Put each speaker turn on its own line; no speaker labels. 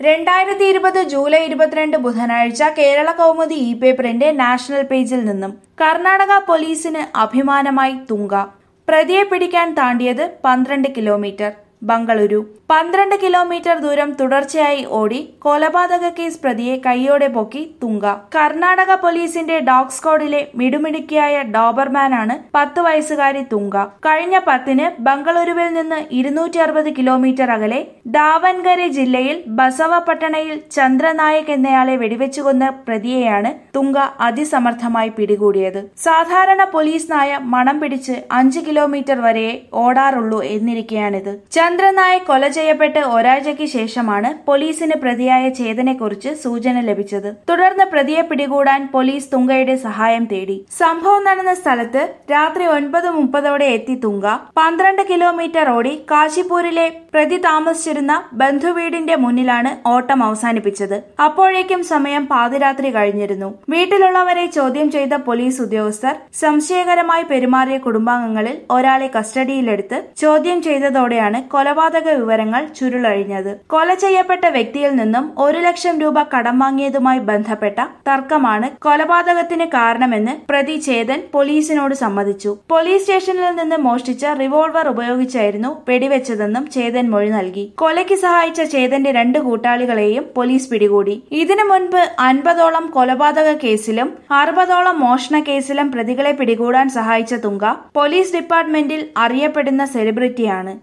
രണ്ടായിരത്തി ഇരുപത് ജൂലൈ ഇരുപത്തിരണ്ട് ബുധനാഴ്ച കേരള കൗമുദി ഇ പേപ്പറിന്റെ നാഷണൽ പേജിൽ നിന്നും കർണാടക പോലീസിന് അഭിമാനമായി തുങ്ക പ്രതിയെ പിടിക്കാൻ താണ്ടിയത് പന്ത്രണ്ട് കിലോമീറ്റർ ബംഗളൂരു പന്ത്രണ്ട് കിലോമീറ്റർ ദൂരം തുടർച്ചയായി ഓടി കൊലപാതക കേസ് പ്രതിയെ കൈയോടെ പൊക്കി തുങ്ക കർണാടക പോലീസിന്റെ ഡോഗ് സ്ക്വാഡിലെ മിടുമിടുക്കിയായ ഡോബർമാനാണ് പത്ത് വയസ്സുകാരി തുങ്ക കഴിഞ്ഞ പത്തിന് ബംഗളൂരുവിൽ നിന്ന് ഇരുന്നൂറ്റി അറുപത് കിലോമീറ്റർ അകലെ ദാവൻഗരെ ജില്ലയിൽ ബസവപട്ടണയിൽ ചന്ദ്രനായക് എന്നയാളെ വെടിവെച്ചു കൊന്ന പ്രതിയെയാണ് തുങ്ക അതിസമർത്ഥമായി പിടികൂടിയത് സാധാരണ പോലീസ് നായ മണം പിടിച്ച് അഞ്ച് കിലോമീറ്റർ വരെയേ ഓടാറുള്ളൂ എന്നിരിക്കെയാണിത് ചന്ദ്രനായക് കൊല ചെയ്യപ്പെട്ട് ഒരാഴ്ചയ്ക്ക് ശേഷമാണ് പോലീസിന് പ്രതിയായ ചേതനെക്കുറിച്ച് സൂചന ലഭിച്ചത് തുടർന്ന് പ്രതിയെ പിടികൂടാൻ പോലീസ് തുങ്കയുടെ സഹായം തേടി സംഭവം നടന്ന സ്ഥലത്ത് രാത്രി ഒൻപത് മുപ്പതോടെ എത്തി തുങ്ക പന്ത്രണ്ട് കിലോമീറ്റർ ഓടി കാശിപൂരിലെ പ്രതി താമസിച്ചിരുന്ന ബന്ധുവീടിന്റെ മുന്നിലാണ് ഓട്ടം അവസാനിപ്പിച്ചത് അപ്പോഴേക്കും സമയം പാതിരാത്രി കഴിഞ്ഞിരുന്നു വീട്ടിലുള്ളവരെ ചോദ്യം ചെയ്ത പോലീസ് ഉദ്യോഗസ്ഥർ സംശയകരമായി പെരുമാറിയ കുടുംബാംഗങ്ങളിൽ ഒരാളെ കസ്റ്റഡിയിലെടുത്ത് ചോദ്യം ചെയ്തതോടെയാണ് കൊലപാതക വിവരങ്ങൾ ചുരുളഴിഞ്ഞത് കൊല ചെയ്യപ്പെട്ട വ്യക്തിയിൽ നിന്നും ഒരു ലക്ഷം രൂപ കടം വാങ്ങിയതുമായി ബന്ധപ്പെട്ട തർക്കമാണ് കൊലപാതകത്തിന് കാരണമെന്ന് പ്രതി ചേതൻ പോലീസിനോട് സമ്മതിച്ചു പോലീസ് സ്റ്റേഷനിൽ നിന്ന് മോഷ്ടിച്ച റിവോൾവർ ഉപയോഗിച്ചായിരുന്നു വെടിവെച്ചതെന്നും ചേതൻ മൊഴി നൽകി കൊലയ്ക്ക് സഹായിച്ച ചേതന്റെ രണ്ട് കൂട്ടാളികളെയും പോലീസ് പിടികൂടി ഇതിനു മുൻപ് അൻപതോളം കൊലപാതക കേസിലും അറുപതോളം മോഷണ കേസിലും പ്രതികളെ പിടികൂടാൻ സഹായിച്ച തുങ്ക പോലീസ് ഡിപ്പാർട്ട്മെന്റിൽ അറിയപ്പെടുന്ന സെലിബ്രിറ്റിയാണ്